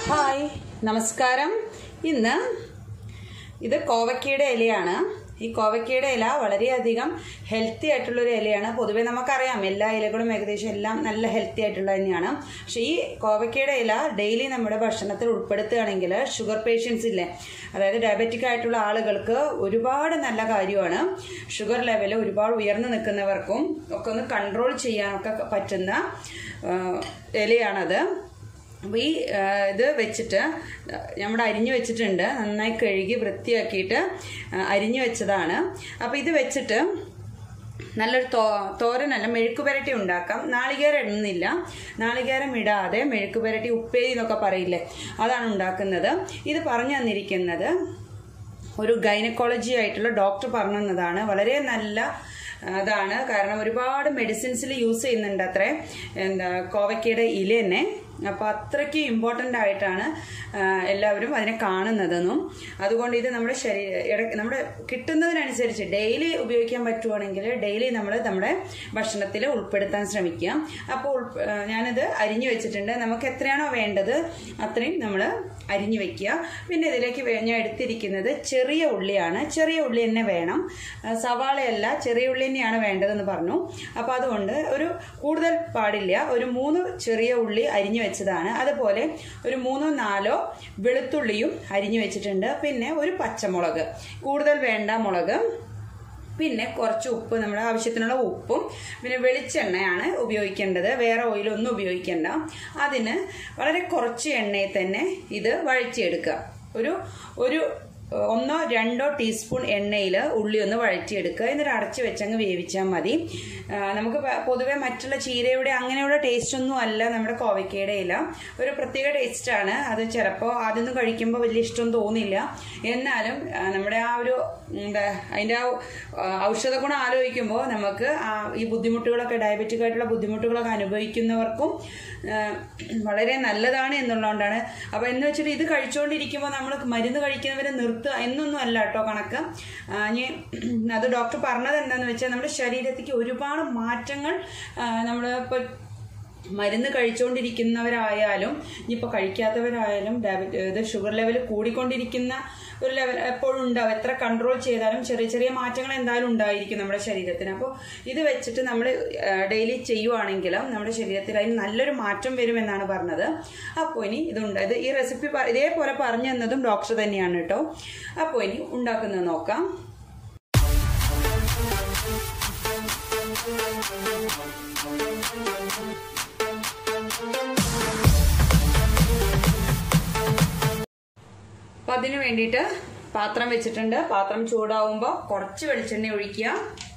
hi നമസ്കാരം ഇന്ന് ഇത് കോവക്കയുടെ ഇലയാണ് ഈ കോവക്കയുടെ ഇല വളരെയധികം ഹെൽത്തി ആയിട്ടുള്ളൊരു ഇലയാണ് പൊതുവെ നമുക്കറിയാം എല്ലാ ഇലകളും ഏകദേശം എല്ലാം നല്ല ഹെൽത്തി ആയിട്ടുള്ള തന്നെയാണ് പക്ഷേ ഈ കോവക്കയുടെ ഇല ഡെയിലി നമ്മുടെ ഭക്ഷണത്തിൽ ഉൾപ്പെടുത്തുകയാണെങ്കിൽ ഷുഗർ പേഷ്യൻസ് ഇല്ലേ അതായത് ഡയബറ്റിക് ആയിട്ടുള്ള ആളുകൾക്ക് ഒരുപാട് നല്ല കാര്യമാണ് ഷുഗർ ലെവൽ ഒരുപാട് ഉയർന്നു നിൽക്കുന്നവർക്കും ഒക്കെ ഒന്ന് കൺട്രോൾ ചെയ്യാനൊക്കെ പറ്റുന്ന ആ, ഇലയാണത് അപ്പോൾ ഈ ആ, ഇത് വെച്ചിട്ട് നമ്മുടെ അരിഞ്ഞു വെച്ചിട്ടുണ്ട് നന്നായി കഴുകി വൃത്തിയാക്കിയിട്ട് ആ, അരിഞ്ഞു വെച്ചതാണ് അപ്പോൾ ഇത് വെച്ചിട്ട് നല്ലൊരു തോ തോരനല്ല മെഴുക്ക് പുരട്ടി ഉണ്ടാക്കാം നാളികേരം ഇടുന്നില്ല നാളികേരം ഇടാതെ മെഴുക്ക് പുരട്ടി ഉപ്പേരി എന്നൊക്കെ പറയില്ലേ അതാണ് ഉണ്ടാക്കുന്നത് ഇത് പറഞ്ഞു തന്നിരിക്കുന്നത് ഒരു ഗൈനക്കോളജി ആയിട്ടുള്ള ഡോക്ടർ പറഞ്ഞു തന്നതാണ് വളരെ നല്ല അതാണ് കാരണം ഒരുപാട് മെഡിസിൻസിൽ യൂസ് ചെയ്യുന്നുണ്ട് അത്രേ എന്താ കോവയ്ക്കയുടെ ഇല തന്നെ അപ്പോൾ അത്രയ്ക്ക് ഇമ്പോർട്ടൻ്റ് ആയിട്ടാണ് ആ, എല്ലാവരും അതിനെ കാണുന്നതെന്നും അതുകൊണ്ട് ഇത് നമ്മുടെ ശരീര ഇട- നമ്മുടെ കിട്ടുന്നതിനനുസരിച്ച് ഡെയിലി ഉപയോഗിക്കാൻ പറ്റുവാണെങ്കിൽ ഡെയിലി നമ്മൾ നമ്മുടെ ഭക്ഷണത്തിൽ ഉൾപ്പെടുത്താൻ ശ്രമിക്കുക അപ്പോൾ ഉൾപ്പ- ആ, ഞാനിത് അരിഞ്ഞു വെച്ചിട്ടുണ്ട് നമുക്ക് എത്രയാണോ വേണ്ടത് അത്രയും നമ്മൾ അരിഞ്ഞു വെക്കുക പിന്നെ ഇതിലേക്ക് വേ- ഞാൻ എടുത്തിരിക്കുന്നത് ചെറിയ ഉള്ളിയാണ് ചെറിയ ഉള്ളി തന്നെ വേണം ആ, സവാളയല്ല ചെറിയ ഉള്ളി തന്നെയാണ് വേണ്ടതെന്ന് പറഞ്ഞു അപ്പോൾ അതുകൊണ്ട് ഒരു കൂടുതൽ പാടില്ല ഒരു മൂന്ന് ചെറിയ ഉള്ളി അരിഞ്ഞു വെച്ചതാണ് അതുപോലെ ഒരു മൂന്നോ നാലോ വെളുത്തുള്ളിയും അരിഞ്ഞു വെച്ചിട്ടുണ്ട് പിന്നെ ഒരു പച്ചമുളക് കൂടുതൽ വേണ്ട മുളക് പിന്നെ കുറച്ച് ഉപ്പ് നമ്മുടെ ആവശ്യത്തിനുള്ള ഉപ്പും പിന്നെ വെളിച്ചെണ്ണയാണ് ഉപയോഗിക്കേണ്ടത് വേറെ ഓയിലൊന്നും ഉപയോഗിക്കേണ്ട അതിന് വളരെ കുറച്ച് എണ്ണയിൽ തന്നെ ഇത് വഴറ്റിയെടുക്കുക ഒരു ഒരു ഏഹ്, ഒന്നോ രണ്ടോ ടീസ്പൂൺ എണ്ണയിൽ ഉള്ളി ഒന്ന് വഴറ്റിയെടുക്കുക എന്നിട്ട് അടച്ചു വെച്ചങ്ങ് വേവിച്ചാൽ മതി ആ, നമുക്ക് പ- പൊതുവെ മറ്റുള്ള ചീരയുടെ അങ്ങനെയുള്ള ടേസ്റ്റ് ഒന്നും അല്ല നമ്മുടെ കോവയ്ക്കയുടെ ഇല ഒരു പ്രത്യേക ടേസ്റ്റാണ് അത് ചിലപ്പോൾ ആദ്യം കഴിക്കുമ്പോൾ വലിയ ഇഷ്ടം തോന്നില്ല എന്നാലും ആ, നമ്മുടെ ആ ഒരു എന്താ അതിൻ്റെ ആ ആ, ഔഷധ ഗുണം ആലോചിക്കുമ്പോൾ നമുക്ക് ആ ഈ ബുദ്ധിമുട്ടുകളൊക്കെ ഡയബറ്റിക് ആയിട്ടുള്ള ബുദ്ധിമുട്ടുകളൊക്കെ അനുഭവിക്കുന്നവർക്കും ആ, വളരെ നല്ലതാണ് എന്നുള്ളതുകൊണ്ടാണ് അപ്പോൾ എന്ന് വെച്ചിട്ട് ഇത് കഴിച്ചുകൊണ്ടിരിക്കുമ്പോൾ നമ്മൾ മരുന്ന് കഴിക്കുന്നവരെ നിർത്തുക എന്നൊന്നും അല്ല കേട്ടോ കണക്ക് ആ, ഇനി അത് ഡോക്ടർ പറഞ്ഞത് എന്താണെന്ന് വെച്ചാൽ നമ്മുടെ ശരീരത്തേക്ക് ഒരുപാട് മാറ്റങ്ങൾ നമ്മൾ ഇപ്പോൾ മരുന്ന് കഴിച്ചുകൊണ്ടിരിക്കുന്നവരായാലും ഇനിയിപ്പോൾ കഴിക്കാത്തവരായാലും ഡയബറ്റി ഇത് ഷുഗർ ലെവൽ കൂടിക്കൊണ്ടിരിക്കുന്ന ഒരു ലെവൽ എപ്പോഴും ഉണ്ടാവും എത്ര കൺട്രോൾ ചെയ്താലും ചെറിയ ചെറിയ മാറ്റങ്ങൾ എന്തായാലും ഉണ്ടായിരിക്കും നമ്മുടെ ശരീരത്തിന് അപ്പോൾ ഇത് വെച്ചിട്ട് നമ്മൾ ഡെയിലി ചെയ്യുവാണെങ്കിൽ നമ്മുടെ ശരീരത്തിൽ അതിന് നല്ലൊരു മാറ്റം വരുമെന്നാണ് പറഞ്ഞത് അപ്പോൾ ഇനി ഇതുണ്ട് ഇത് ഈ റെസിപ്പി പ- ഇതേപോലെ പറഞ്ഞു തന്നതും ഡോക്ടർ തന്നെയാണ് കേട്ടോ അപ്പോൾ ഇനി ഉണ്ടാക്കുന്നത് നോക്കാം അപ്പൊ അതിന് വേണ്ടിയിട്ട് പാത്രം വെച്ചിട്ടുണ്ട് പാത്രം ചൂടാവുമ്പോൾ കുറച്ച് വെളിച്ചെണ്ണ ഒഴിക്കുക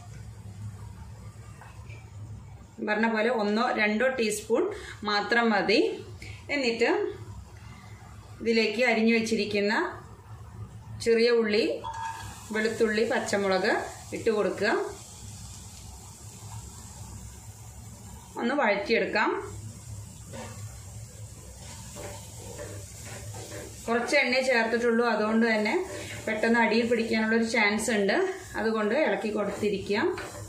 പറഞ്ഞ പോലെ ഒന്നോ രണ്ടോ ടീസ്പൂൺ മാത്രം മതി എന്നിട്ട് ഇതിലേക്ക് അരിഞ്ഞു വെച്ചിരിക്കുന്ന ചെറിയ ഉള്ളി വെളുത്തുള്ളി പച്ചമുളക് ഇട്ട് കൊടുക്കുക ഒന്ന് വഴറ്റിയെടുക്കാം കുറച്ച് എണ്ണ ചേർത്തിട്ടുള്ളൂ അതുകൊണ്ട് തന്നെ പെട്ടെന്ന് അടിയിൽ പിടിക്കാനുള്ള ഒരു ചാൻസ് ഉണ്ട് അതുകൊണ്ട് ഇളക്കി കൊടുത്തിരിക്കുക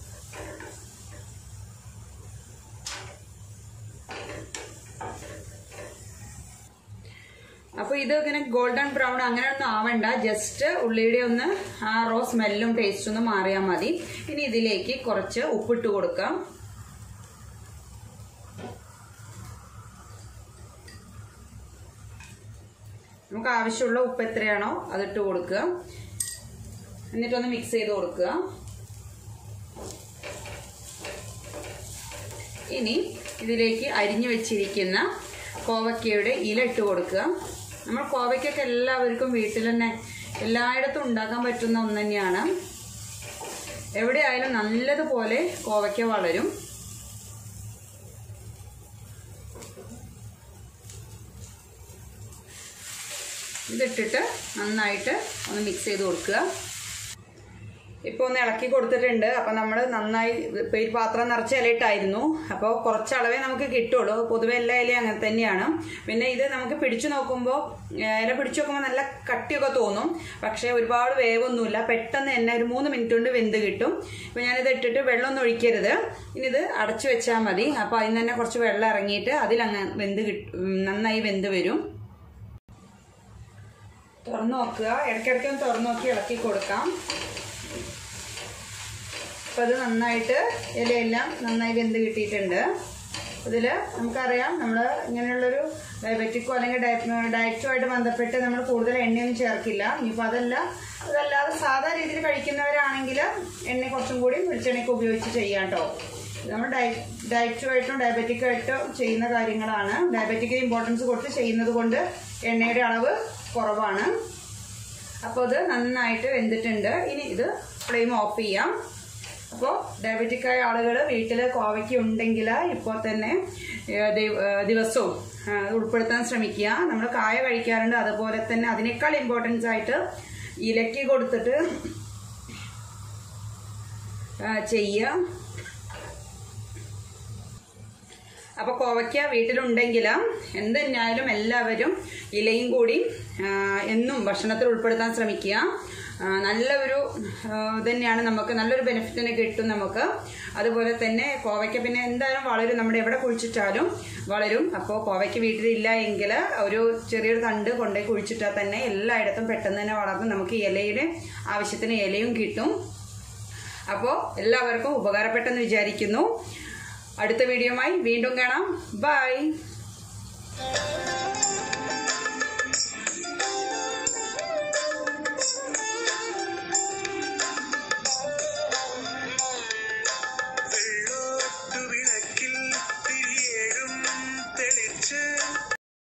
അപ്പോൾ ഇത് ഇങ്ങനെ ഗോൾഡൻ ബ്രൗൺ അങ്ങനെയൊന്നും ആവണ്ട ജസ്റ്റ് ഉള്ളിയുടെ ഒന്ന് ആ റോ സ്മെല്ലും ടേസ്റ്റും ഒന്ന് മാറിയാൽ മതി ഇനി ഇതിലേക്ക് കുറച്ച് ഉപ്പിട്ട് കൊടുക്കാം നമുക്ക് ആവശ്യമുള്ള ഉപ്പ് എത്രയാണോ അതിട്ട് കൊടുക്കുക എന്നിട്ടൊന്ന് മിക്സ് ചെയ്ത് കൊടുക്കുക ഇനി ഇതിലേക്ക് അരിഞ്ഞു വെച്ചിരിക്കുന്ന കോവയ്ക്കയുടെ ഇല ഇട്ട് കൊടുക്കുക നമ്മൾ കോവയ്ക്കൊക്കെ എല്ലാവർക്കും വീട്ടിൽ തന്നെ എല്ലായിടത്തും ഉണ്ടാക്കാൻ പറ്റുന്ന ഒന്ന് തന്നെയാണ് എവിടെയായാലും നല്ലതുപോലെ കോവയ്ക്ക വളരും ഇതിട്ടിട്ട് നന്നായിട്ട് ഒന്ന് മിക്സ് ചെയ്ത് കൊടുക്കുക ഇപ്പോൾ ഒന്ന് ഇളക്കി കൊടുത്തിട്ടുണ്ട് അപ്പം നമ്മൾ നന്നായി ഇപ്പോൾ ഈ പാത്രം നിറച്ച് ഇലയിട്ടായിരുന്നു അപ്പോൾ കുറച്ച് അളവേ നമുക്ക് കിട്ടുള്ളൂ പൊതുവെ എല്ലാ ഇലയും അങ്ങനെ തന്നെയാണ് പിന്നെ ഇത് നമുക്ക് പിടിച്ചു നോക്കുമ്പോൾ ഇല പിടിച്ചു നോക്കുമ്പോൾ നല്ല കട്ടിയൊക്കെ തോന്നും പക്ഷേ ഒരുപാട് വേവൊന്നുമില്ല പെട്ടെന്ന് തന്നെ ഒരു മൂന്ന് മിനിറ്റ് കൊണ്ട് വെന്ത് കിട്ടും ഇപ്പോൾ ഞാനിത് ഇട്ടിട്ട് വെള്ളമൊന്നും ഒഴിക്കരുത് ഇനി ഇത് അടച്ചു വെച്ചാൽ മതി അപ്പോൾ അതിന് തന്നെ കുറച്ച് വെള്ളം ഇറങ്ങിയിട്ട് അതിലങ്ങ് വെന്ത് കിട്ടും നന്നായി വെന്ത് വരും തുറന്നു നോക്കുക ഇടയ്ക്കിടയ്ക്ക് ഒന്ന് തുറന്നു നോക്കി ഇളക്കി കൊടുക്കാം അപ്പം അത് നന്നായിട്ട് ഇലയെല്ലാം നന്നായി വെന്ത് കിട്ടിയിട്ടുണ്ട് ഇതിൽ നമുക്കറിയാം നമ്മൾ ഇങ്ങനെയുള്ളൊരു ഡയബറ്റിക്കോ അല്ലെങ്കിൽ ഡയറ്റുമായിട്ട് ബന്ധപ്പെട്ട് നമ്മൾ കൂടുതൽ എണ്ണയൊന്നും ചേർക്കില്ല ഇനിയിപ്പോൾ അതല്ല അതല്ലാതെ സാധാ രീതിയിൽ കഴിക്കുന്നവരാണെങ്കിൽ എണ്ണ കുറച്ചും കൂടി വെളിച്ചെണ്ണയൊക്കെ ഉപയോഗിച്ച് ചെയ്യാം കേട്ടോ നമ്മൾ ഡയ ഡയറ്റുമായിട്ടും ഡയബറ്റിക്കായിട്ടും ചെയ്യുന്ന കാര്യങ്ങളാണ് ഡയബറ്റിക്കിന് ഇമ്പോർട്ടൻസ് കൊടുത്ത് ചെയ്യുന്നത് കൊണ്ട് എണ്ണയുടെ അളവ് കുറവാണ് അപ്പോൾ അത് നന്നായിട്ട് വെന്തിട്ടുണ്ട് ഇനി ഇത് ഫ്ലെയിം ഓഫ് ചെയ്യാം അപ്പോൾ ഡയബറ്റിക്കായ ആളുകൾ വീട്ടിൽ കോവയ്ക്ക് ഉണ്ടെങ്കിൽ ഇപ്പോൾ തന്നെ ഏഹ്, ദിവ- ഏഹ്, ദിവസവും ആ, ഉൾപ്പെടുത്താൻ ശ്രമിക്കുക നമ്മൾ കായ കഴിക്കാറുണ്ട് അതുപോലെ തന്നെ അതിനേക്കാൾ ഇമ്പോർട്ടൻസ് ആയിട്ട് ഇലക്കി കൊടുത്തിട്ട് ആ, ചെയ്യുക അപ്പോൾ കോവയ്ക്ക വീട്ടിലുണ്ടെങ്കിൽ എന്ത് തന്നെയായാലും എല്ലാവരും ഇലയും കൂടി ആ, എന്നും ഭക്ഷണത്തിൽ ഉൾപ്പെടുത്താൻ ശ്രമിക്കുക ആ, നല്ല ഒരു ആ, ഇതന്നെയാണ് നമുക്ക് നല്ലൊരു ബെനിഫിറ്റിനെ കിട്ടും നമുക്ക് അതുപോലെ തന്നെ കോവയ്ക്ക പിന്നെ എന്തായാലും വളരും നമ്മുടെ എവിടെ കുഴിച്ചിട്ടാലും വളരും അപ്പോൾ കോവയ്ക്ക് വീട്ടിലില്ല എങ്കിൽ ഒരു ചെറിയൊരു തണ്ട് കൊണ്ടുപോയി കുഴിച്ചിട്ടാൽ തന്നെ എല്ലായിടത്തും പെട്ടെന്ന് തന്നെ വളർന്ന് നമുക്ക് ഇലയുടെ ആവശ്യത്തിന് ഇലയും കിട്ടും അപ്പോൾ എല്ലാവർക്കും ഉപകാരപ്പെട്ടെന്ന് വിചാരിക്കുന്നു അടുത്ത വീഡിയോയുമായി വീണ്ടും കാണാം ബൈ